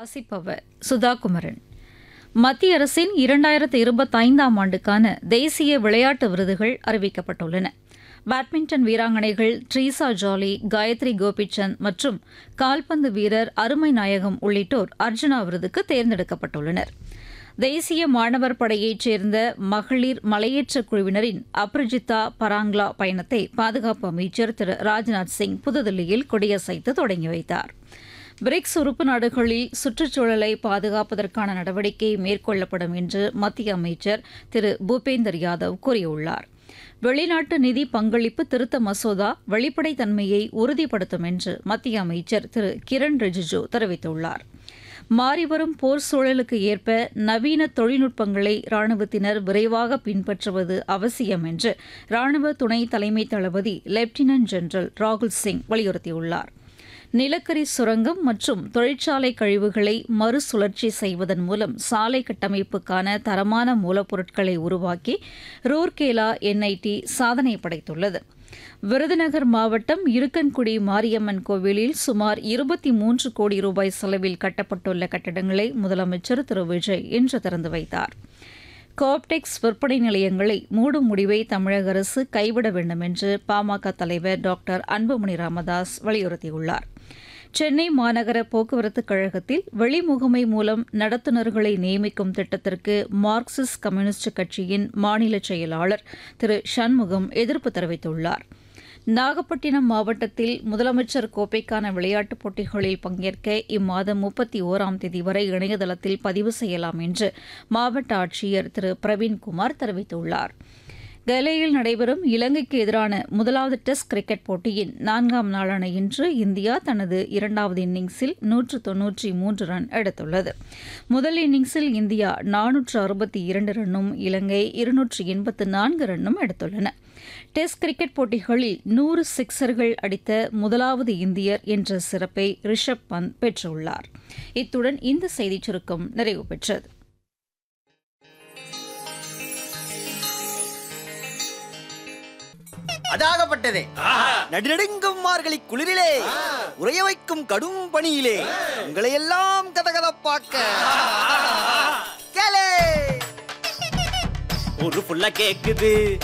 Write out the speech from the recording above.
வாசிப்பவர் சுதாகுமரன் மத்திய அரசின் இரண்டாயிரத்து இருபத்தைந்தாம் ஆண்டுக்கான தேசிய விளையாட்டு விருதுகள் அறிவிக்கப்பட்டுள்ளன பேட்மிண்டன் வீராங்கனைகள் ட்ரீசா ஜாலி காயத்ரி கோபிச்சந்த் மற்றும் கால்பந்து வீரர் அருமை நாயகம் உள்ளிட்டோர் அர்ஜுனா விருதுக்கு தேர்ந்தெடுக்கப்பட்டுள்ளனர் தேசிய மாணவர் படையைச் சேர்ந்த மகளிர் மலையேற்ற குழுவினரின் அப்ரஜிதா பராங்லா பயணத்தை பாதுகாப்பு அமைச்சர் திரு ராஜ்நாத் சிங் புதுதில்லியில் கொடியசைத்து தொடங்கி வைத்தார் பிரிக்ஸ் உறுப்பு நாடுகளில் சுற்றுச்சூழலை பாதுகாப்பதற்கான நடவடிக்கை மேற்கொள்ளப்படும் என்று மத்திய அமைச்சர் திரு பூபேந்தர் யாதவ் கூறியுள்ளார் வெளிநாட்டு நிதி பங்களிப்பு திருத்த மசோதா வெளிப்படைத்தன்மையை உறுதிப்படுத்தும் என்று மத்திய அமைச்சர் திரு கிரண் ரிஜிஜு தெரிவித்துள்ளார் மாறிவரும் போர் சூழலுக்கு ஏற்ப நவீன தொழில்நுட்பங்களை ராணுவத்தினர் விரைவாக பின்பற்றுவது அவசியம் என்று ராணுவ துணை தலைமை தளபதி லெப்டினன்ட் ஜெனரல் ராகுல் சிங் வலியுறுத்தியுள்ளார் நிலக்கரி சுரங்கம் மற்றும் தொழிற்சாலை கழிவுகளை மறுசுழற்சி செய்வதன் மூலம் சாலை கட்டமைப்புக்கான தரமான மூலப்பொருட்களை உருவாக்கி ரூர்கேலா என்ஐடி சாதனை படைத்துள்ளது விருதுநகர் மாவட்டம் இருக்கன்குடி மாரியம்மன் கோவிலில் சுமார் இருபத்தி மூன்று கோடி ரூபாய் செலவில் கட்டப்பட்டுள்ள கட்டடங்களை முதலமைச்சர் திரு விஜய் இன்று திறந்து வைத்தார் கோப்டெக்ஸ் விற்பனை நிலையங்களை மூடும் முடிவை தமிழக அரசு கைவிட வேண்டும் என்று பாமக தலைவர் டாக்டர் அன்புமணி ராமதாஸ் வலியுறுத்தியுள்ளார் சென்னை மாநகர போக்குவரத்து கழகத்தில் வெளிமுகமை மூலம் நடத்துனர்களை நியமிக்கும் திட்டத்திற்கு மார்க்சிஸ்ட் கம்யூனிஸ்ட் கட்சியின் மாநில செயலாளர் திரு சண்முகம் எதிர்ப்பு தெரிவித்துள்ளார் நாகப்பட்டினம் மாவட்டத்தில் முதலமைச்சர் கோப்பைக்கான விளையாட்டுப் போட்டிகளில் பங்கேற்க இம்மாதம் முப்பத்தி ஓராம் தேதி வரை இணையதளத்தில் பதிவு செய்யலாம் என்று மாவட்ட ஆட்சியர் திரு பிரவீன்குமார் தெரிவித்துள்ளார் கலேயில் நடைபெறும் இலங்கைக்கு எதிரான முதலாவது டெஸ்ட் கிரிக்கெட் போட்டியின் நான்காம் நாளான இன்று இந்தியா தனது இரண்டாவது இன்னிங்ஸில் நூற்று தொன்னூற்றி மூன்று ரன் எடுத்துள்ளது முதல் இன்னிங்ஸில் இந்தியா நானூற்று அறுபத்தி இரண்டு ரன்னும் இலங்கை இருநூற்று எண்பத்து நான்கு ரன்னும் எடுத்துள்ளன டெஸ்ட் கிரிக்கெட் போட்டிகளில் நூறு சிக்சர்கள் அடித்த முதலாவது இந்தியர் என்ற சிறப்பை ரிஷப் பந்த் பெற்றுள்ளார் இத்துடன் இந்த செய்திச் சுருக்கம் நிறைவு பெற்றது அதாகப்பட்டதே நடுநடுங்கும் மார்கழி குளிரிலே உறைய வைக்கும் கடும் பணியிலே உங்களை எல்லாம் கதகதப்பாக்க கேளே ஒரு புள்ள கேக்குது